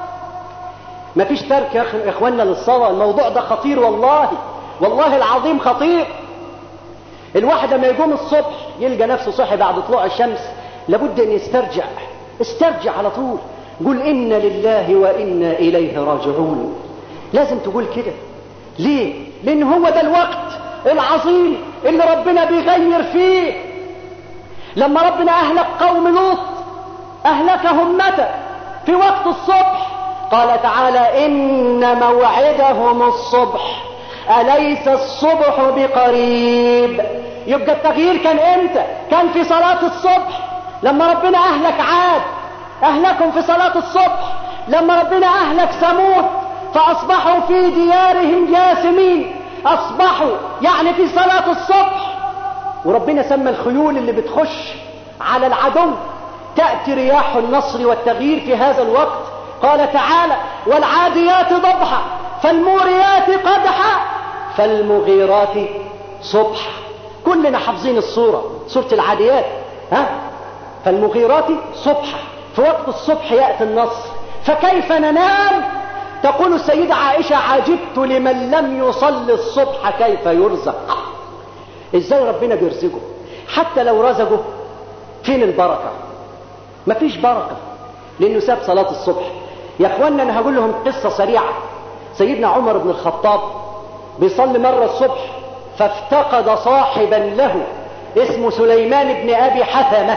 مفيش ترك يا أخ- يا اخوانا للصلاة الموضوع ده خطير والله والله العظيم خطير الواحد لما يقوم الصبح يلقى نفسه صحي بعد طلوع الشمس لابد ان يسترجع استرجع على طول قل إن لله وإنا إليه راجعون لازم تقول كده ليه لأن هو ده الوقت العظيم اللي ربنا بيغير فيه لما ربنا أهلك قوم لوط أهلكهم متى في وقت الصبح قال تعالى إن موعدهم الصبح أليس الصبح بقريب يبقى التغيير كان امتى كان في صلاة الصبح لما ربنا أهلك عاد أهلكم في صلاة الصبح لما ربنا أهلك ثمود فأصبحوا في ديارهم جاثمين أصبحوا يعني في صلاة الصبح وربنا سمى الخيول اللي بتخش على العدو تأتي رياح النصر والتغيير في هذا الوقت قال تعالى والعاديات ضبحا فالموريات قدحا فالمغيرات صبحا كلنا حافظين الصورة سورة العاديات ها فالمغيرات صبحا في وقت الصبح يأتي النصر فكيف ننام تقول السيدة عائشة عجبت لمن لم يصلي الصبح كيف يرزق ازاي ربنا بيرزقه حتى لو رزقه فين البركة مفيش بركة لانه ساب صلاة الصبح يا اخوانا انا هقول لهم قصة سريعة سيدنا عمر بن الخطاب بيصلي مرة الصبح فافتقد صاحبا له اسمه سليمان بن ابي حثمة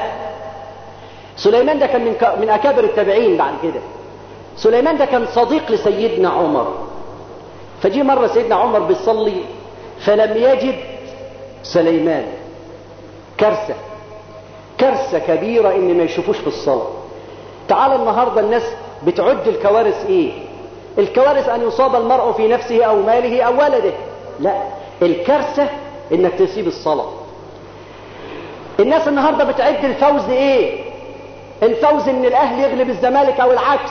سليمان ده كان من, ك... من اكابر التابعين بعد كده سليمان ده كان صديق لسيدنا عمر فجي مرة سيدنا عمر بيصلي فلم يجد سليمان كارثة كارثة كبيرة ان ما يشوفوش في الصلاة تعال النهاردة الناس بتعد الكوارث ايه الكوارث ان يصاب المرء في نفسه او ماله او ولده لا الكارثة انك تسيب الصلاة الناس النهاردة بتعد الفوز ايه الفوز ان الاهلي يغلب الزمالك او العكس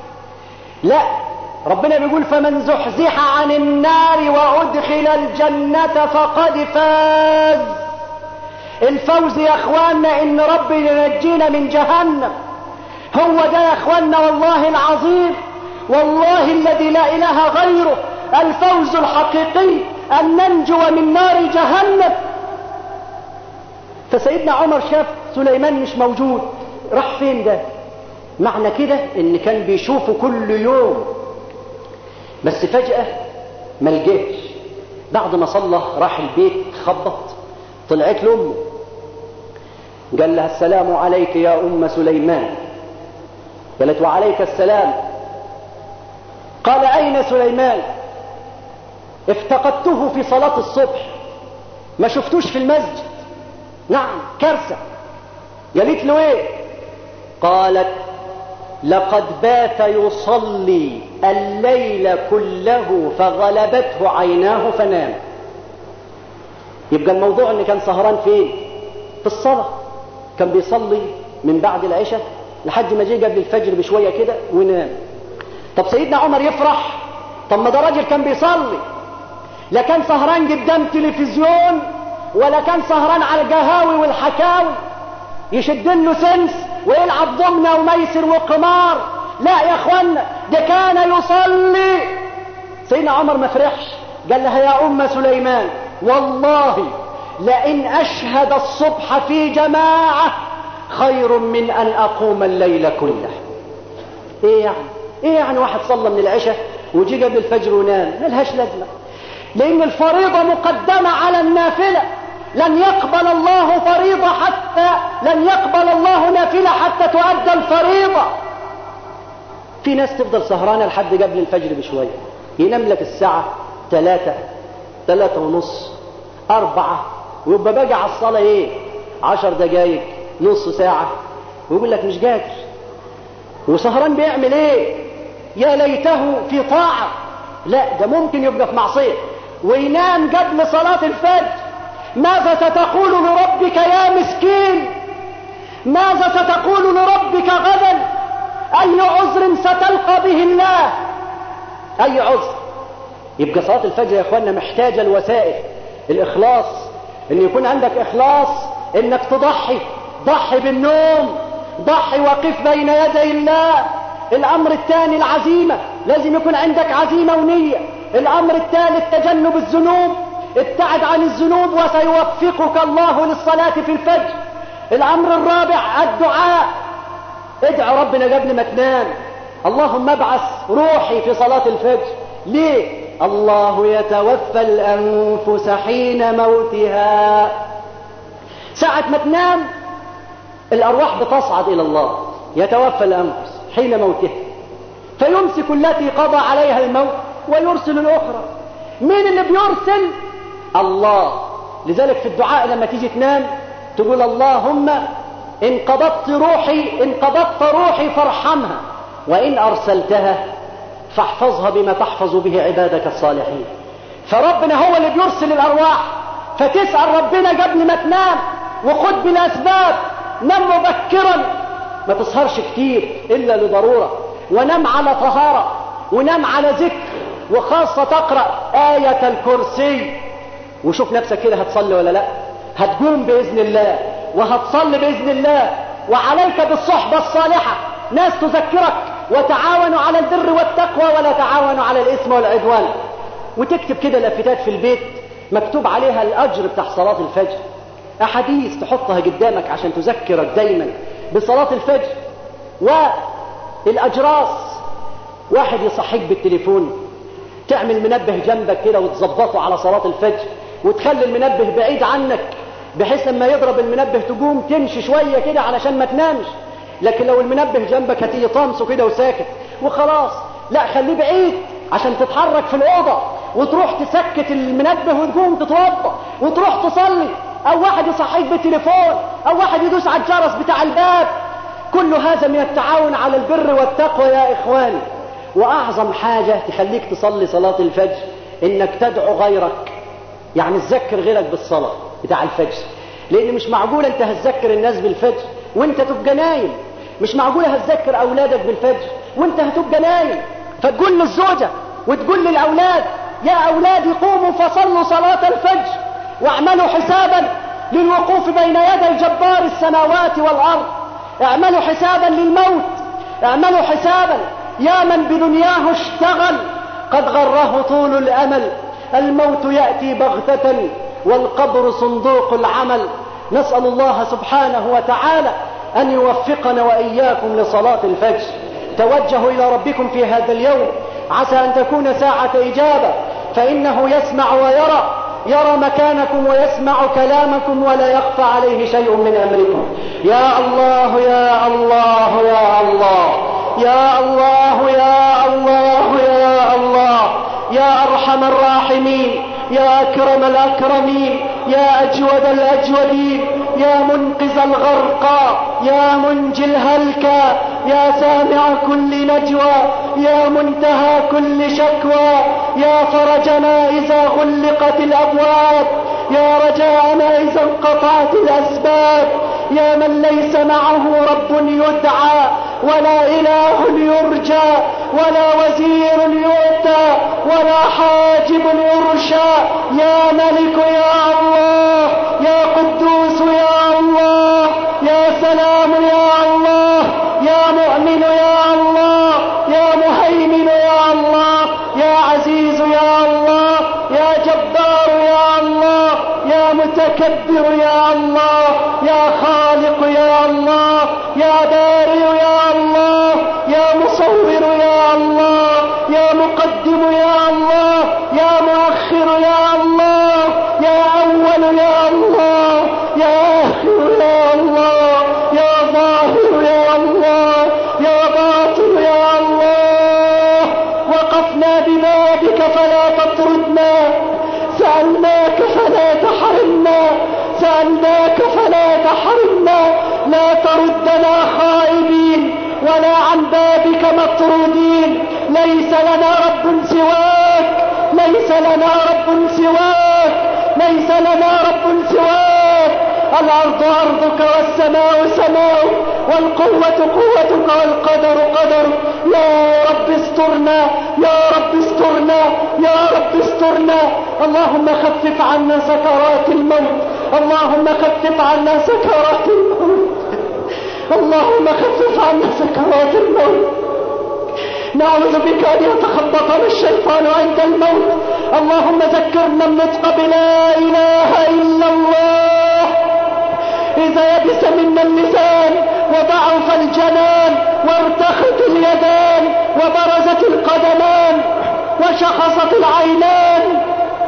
لا ربنا بيقول فمن زحزح عن النار وادخل الجنة فقد فاز الفوز يا اخواننا ان ربي ينجينا من جهنم هو ده يا اخواننا والله العظيم والله الذي لا اله غيره الفوز الحقيقي ان ننجو من نار جهنم فسيدنا عمر شاف سليمان مش موجود راح فين ده معنى كده ان كان بيشوفه كل يوم بس فجأة ما لقيتش بعد ما صلى راح البيت خبط طلعت له امه قال لها السلام عليك يا ام سليمان قالت وعليك السلام قال اين سليمان افتقدته في صلاة الصبح ما شفتوش في المسجد نعم كارثة قالت له ايه قالت لقد بات يصلي الليل كله فغلبته عيناه فنام يبقى الموضوع ان كان سهران فين في الصلاة كان بيصلي من بعد العشاء لحد ما جه قبل الفجر بشوية كده ونام طب سيدنا عمر يفرح طب ما ده راجل كان بيصلي لا كان سهران قدام تلفزيون ولا كان سهران على القهاوي والحكاوي يشد له سنس ويلعب ضمنة وميسر وقمار لا يا اخوانا ده كان يصلي سيدنا عمر ما فرحش قال لها يا ام سليمان والله لئن اشهد الصبح في جماعة خير من ان اقوم الليل كله ايه يعني ايه يعني واحد صلى من العشاء وجي قبل الفجر ونام ملهاش لازمه لان الفريضه مقدمه على النافله لن يقبل الله فريضه حتى لن يقبل الله نافله حتى تؤدى الفريضه في ناس تفضل سهرانه لحد قبل الفجر بشويه ينام لك الساعه ثلاثة ثلاثة ونص أربعة ويبقى باقي على الصلاة إيه عشر دقايق نص ساعة ويقول لك مش قادر وسهران بيعمل ايه يا ليته في طاعة لا ده ممكن يبقى في معصية وينام قبل صلاة الفجر ماذا ستقول لربك يا مسكين ماذا ستقول لربك غدا اي عذر ستلقى به الله اي عذر يبقى صلاة الفجر يا اخوانا محتاجة الوسائل الاخلاص ان يكون عندك اخلاص انك تضحي ضحي بالنوم ضحي وقف بين يدي الله الامر الثاني العزيمة لازم يكون عندك عزيمة ونية الامر الثالث تجنب الذنوب ابتعد عن الذنوب وسيوفقك الله للصلاة في الفجر الامر الرابع الدعاء ادعو ربنا قبل ما تنام اللهم ابعث روحي في صلاة الفجر ليه الله يتوفى الانفس حين موتها ساعة ما تنام الأرواح بتصعد إلى الله يتوفى الأنفس حين موتها فيمسك التي قضى عليها الموت ويرسل الأخرى مين اللي بيرسل الله لذلك في الدعاء لما تيجي تنام تقول اللهم إن قبضت روحي إن قبضت روحي فارحمها وإن أرسلتها فاحفظها بما تحفظ به عبادك الصالحين فربنا هو اللي بيرسل الأرواح فتسأل ربنا قبل ما تنام وخد بالأسباب نم مبكرا ما تسهرش كتير إلا لضرورة ونم على طهارة ونم على ذكر وخاصة تقرأ آية الكرسي وشوف نفسك كده هتصلي ولا لا هتقوم بإذن الله وهتصلي بإذن الله وعليك بالصحبة الصالحة ناس تذكرك وتعاونوا على البر والتقوى ولا تعاونوا على الإثم والعدوان وتكتب كده لافتات في البيت مكتوب عليها الأجر بتاع صلاة الفجر أحاديث تحطها قدامك عشان تذكرك دايما بصلاة الفجر والأجراس واحد يصحيك بالتليفون تعمل منبه جنبك كده وتظبطه على صلاة الفجر وتخلي المنبه بعيد عنك بحيث لما يضرب المنبه تقوم تمشي شوية كده علشان ما تنامش لكن لو المنبه جنبك هتيجي طامسه كده وساكت وخلاص لا خليه بعيد عشان تتحرك في الأوضة وتروح تسكت المنبه وتقوم تتوضا وتروح تصلي او واحد يصحيك بالتليفون او واحد يدوس على الجرس بتاع الباب كل هذا من التعاون على البر والتقوى يا اخواني واعظم حاجة تخليك تصلي صلاة الفجر انك تدعو غيرك يعني تذكر غيرك بالصلاة بتاع الفجر لان مش معقول انت هتذكر الناس بالفجر وانت تبقى نايم مش معقول هتذكر اولادك بالفجر وانت هتبقى نايم فتقول للزوجة وتقول للاولاد يا اولادي قوموا فصلوا صلاة الفجر واعملوا حسابا للوقوف بين يدي جبار السماوات والارض اعملوا حسابا للموت اعملوا حسابا يا من بدنياه اشتغل قد غره طول الامل الموت ياتي بغته والقبر صندوق العمل نسال الله سبحانه وتعالى ان يوفقنا واياكم لصلاه الفجر توجهوا الى ربكم في هذا اليوم عسى ان تكون ساعه اجابه فانه يسمع ويرى يرى مكانكم ويسمع كلامكم ولا يخفى عليه شيء من امركم يا الله يا الله يا الله يا الله يا الله يا الله يا ارحم الراحمين يا اكرم الاكرمين يا اجود الاجودين يا منقذ الغرقى يا منجي الهلكى يا سامع كل نجوى يا منتهى كل شكوى يا فرجنا اذا غلقت الابواب يا رجاءنا اذا انقطعت الاسباب يا من ليس معه رب يدعى ولا إله يرجى ولا وزير يؤتى ولا حاجب يرشى يا ملك يا الله يا قدوس يا الله يا سلام يا الله يا مؤمن يا الله يا مهيمن يا الله يا عزيز يا الله يا جبار يا الله يا متكبر يا الله يا خالق يا الله يا بارئ يا الله يا مصور يا الله يا مقدم يا الله يا مؤخر يا الله يا أول يا الله يا آخر يا الله يا ظاهر يا الله يا باطن يا الله وقفنا ببابك فلا تطردنا سألناك فلا تحرمنا سألناك فلا تحرمنا لا تردنا خائبين ولا عن بابك مطرودين ليس لنا رب سواك ليس لنا رب سواك ليس لنا رب سواك الأرض أرضك والسماء سماؤك والقوة قوتك والقدر قدرك يا رب استرنا يا رب استرنا يا رب استرنا اللهم خفف عنا سكرات الموت اللهم خفف عنا سكرات الموت اللهم خفف عنا سكرات الموت نعوذ بك أن يتخبطنا الشيطان عند الموت اللهم ذكرنا النطق بلا إله إلا الله إذا يبس منا اللسان وضعف الجنان وارتخت اليدان وبرزت القدمان وشخصت العينان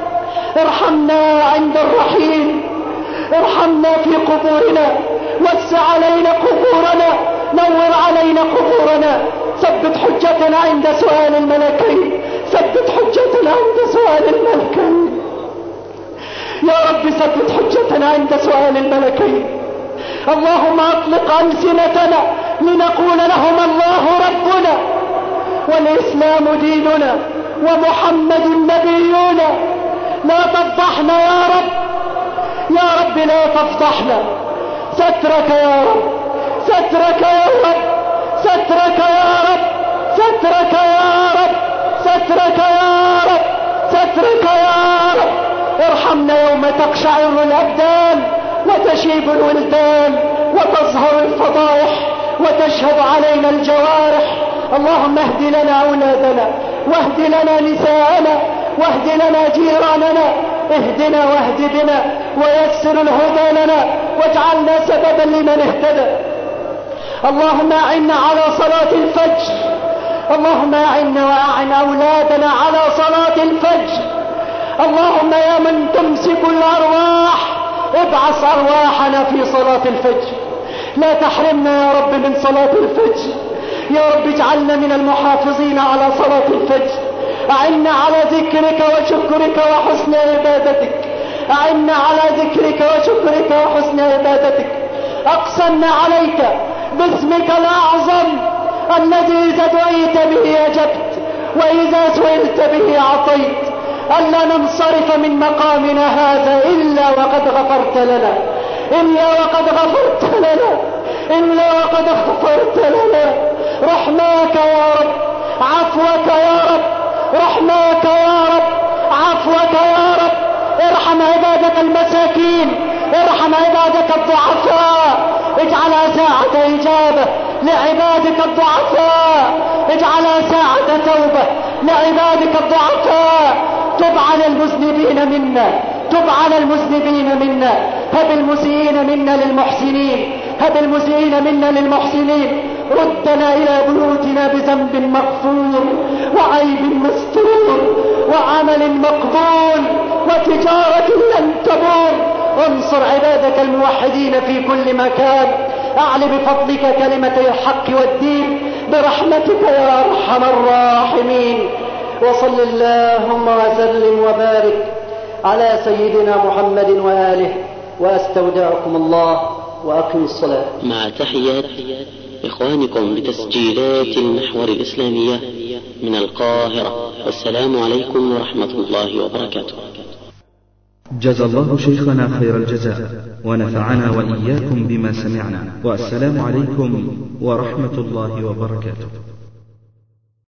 ارحمنا عند الرحيل ارحمنا في قبورنا وسع علينا قبورنا نور علينا قبورنا ثبت حجتنا عند سؤال الملكين ثبت حجتنا عند سؤال الملكين يا رب ثبت حجتنا عند سؤال الملكين اللهم اطلق ألسنتنا لنقول لهم الله ربنا والإسلام ديننا ومحمد نبينا لا تفضحنا يا رب يا رب لا تفضحنا سترك يا رب سترك يا رب سترك يا رب سترك يا رب سترك يا رب سترك يا رب ارحمنا يوم تقشعر الأبدان وتشيب الولدان وتظهر الفضائح وتشهد علينا الجوارح اللهم اهد لنا أولادنا واهد لنا نساءنا واهد لنا جيراننا اهدنا واهد بنا ويسر الهدى لنا واجعلنا سببا لمن اهتدى اللهم اعنا على صلاة الفجر اللهم اعنا واعن اولادنا على صلاة الفجر اللهم يا من تمسك الارواح ابعث ارواحنا في صلاة الفجر لا تحرمنا يا رب من صلاة الفجر يا رب اجعلنا من المحافظين على صلاة الفجر أعنا على ذكرك وشكرك وحسن عبادتك أعنا على ذكرك وشكرك وحسن عبادتك أقسمنا عليك باسمك الأعظم الذي إذا دعيت به أجبت وإذا سئلت به أعطيت ألا ننصرف من مقامنا هذا إلا وقد غفرت لنا إلا وقد غفرت لنا إلا وقد غفرت لنا رحماك يا رب عفوك يا رب رحماك يا رب عفوك يا رب ارحم عبادك المساكين ارحم عبادك الضعفاء اجعلها ساعة إجابة لعبادك الضعفاء اجعلها ساعة توبة لعبادك الضعفاء تب على المذنبين منا تب على المذنبين منا هب المسيئين منا للمحسنين هب المسيئين منا للمحسنين ردنا إلى بيوتنا بذنب مغفور وعيب مستور وعمل مقبول وتجارة لن تبور انصر عبادك الموحدين في كل مكان أعل بفضلك كلمتي الحق والدين برحمتك يا أرحم الراحمين وصل اللهم وسلم وبارك على سيدنا محمد وآله وأستودعكم الله وأقم الصلاة مع تحيات إخوانكم بتسجيلات المحور الإسلامية من القاهرة والسلام عليكم ورحمة الله وبركاته جزى الله شيخنا خير الجزاء ونفعنا وإياكم بما سمعنا والسلام عليكم ورحمة الله وبركاته